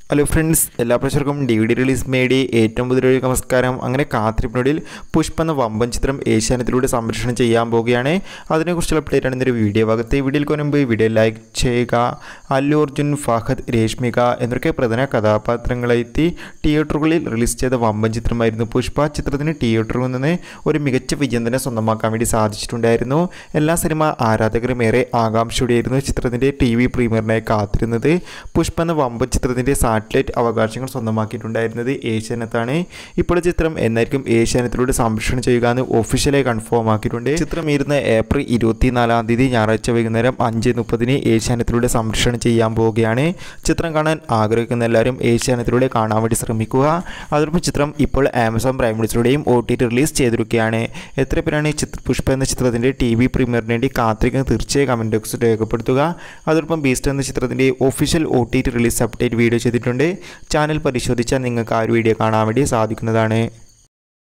hello friends എല്ലാ പ്രേക്ഷകർക്കും D V D release മേടി ഏറ്റവും പുതിയൊരു നമസ്കാരം അങ്ങനെ കാത്തിരിപ്പിനൊടിയിൽ പുഷ്പ എന്ന വമ്പൻ ചിത്രം ഏഷ്യാനെറ്റിലൂടെ സംരക്ഷണം ചെയ്യാൻ പോവുകയാണ് അതിനെക്കുറിച്ചുള്ള അപ്ഡേറ്റ് ആണ് ഇന്നൊരു വീഡിയോ ഭാഗത്ത് ഈ വീഡിയോയിൽ മുൻപ് വീഡിയോ ലൈക്ക് ചെയ്യുക അല്ലു അർജുൻ ഫഹദ് രേഷ്മിക എന്നൊക്കെ പ്രധാന കഥാപാത്രങ്ങളെത്തി തിയേറ്ററുകളിൽ റിലീസ് ചെയ്ത വമ്പൻ ചിത്രമായിരുന്നു പുഷ്പ ചിത്രത്തിന് തിയേറ്ററിൽ നിന്ന് ഒരു മികച്ച വിജയം തന്നെ സ്വന്തമാക്കാൻ വേണ്ടി സാധിച്ചിട്ടുണ്ടായിരുന്നു എല്ലാ സിനിമ ആരാധകരും ഏറെ ആകാംക്ഷയോടെയായിരുന്നു ചിത്രത്തിൻ്റെ ടി വി പ്രീമിയറിനായി കാത്തിരുന്നത് പുഷ്പ എന്ന വമ്പൻ ചിത്രത്തിൻ്റെ സാറ്റലൈറ്റ് അവകാശങ്ങൾ സ്വന്തമാക്കിയിട്ടുണ്ടായിരുന്നത് ഏഷ്യാനെത്താണ് ഇപ്പോൾ ചിത്രം എന്നായിരിക്കും ഏഷ്യാനെറ്റിലൂടെ സംരക്ഷണം ചെയ്യുക എന്ന് ഒഫീഷ്യലായി കൺഫേം ആക്കിയിട്ടുണ്ട് ചിത്രം ഇരുന്ന് ഏപ്രിൽ ഇരുപത്തിനാലാം തീയതി ഞായറാഴ്ച വൈകുന്നേരം അഞ്ച് മുപ്പതിന് ഏഷ്യാനെറ്റിലൂടെ സംരക്ഷണം ചെയ്യാൻ പോവുകയാണ് ചിത്രം കാണാൻ ആഗ്രഹിക്കുന്ന എല്ലാവരും ഏഷ്യാനെറ്റിലൂടെ കാണാൻ വേണ്ടി ശ്രമിക്കുക അതോടൊപ്പം ചിത്രം ഇപ്പോൾ ആമസോൺ പ്രൈം വീഡിയോസിലൂടെയും ഒ ടി ടി റിലീസ് ചെയ്തിരിക്കുകയാണ് എത്ര പേരാണ് ഈ ചിത്ര പുഷ്പ എന്ന ചിത്രത്തിൻ്റെ ടി വി പ്രീമിയറിന് വേണ്ടി കാത്തിരിക്കുന്നത് തീർച്ചയായും കമൻറ്റ് ബോക്സിൽ രേഖപ്പെടുത്തുക അതോടൊപ്പം ബീസ്റ്റ് എന്ന ചിത്രത്തിൻ്റെ official O T T release update video ചെയ്തിട്ടുണ്ട് ചാനൽ പരിശോധിച്ചാൽ നിങ്ങൾക്ക് ആ ഒരു വീഡിയോ കാണാൻ വേണ്ടി സാധിക്കുന്നതാണ്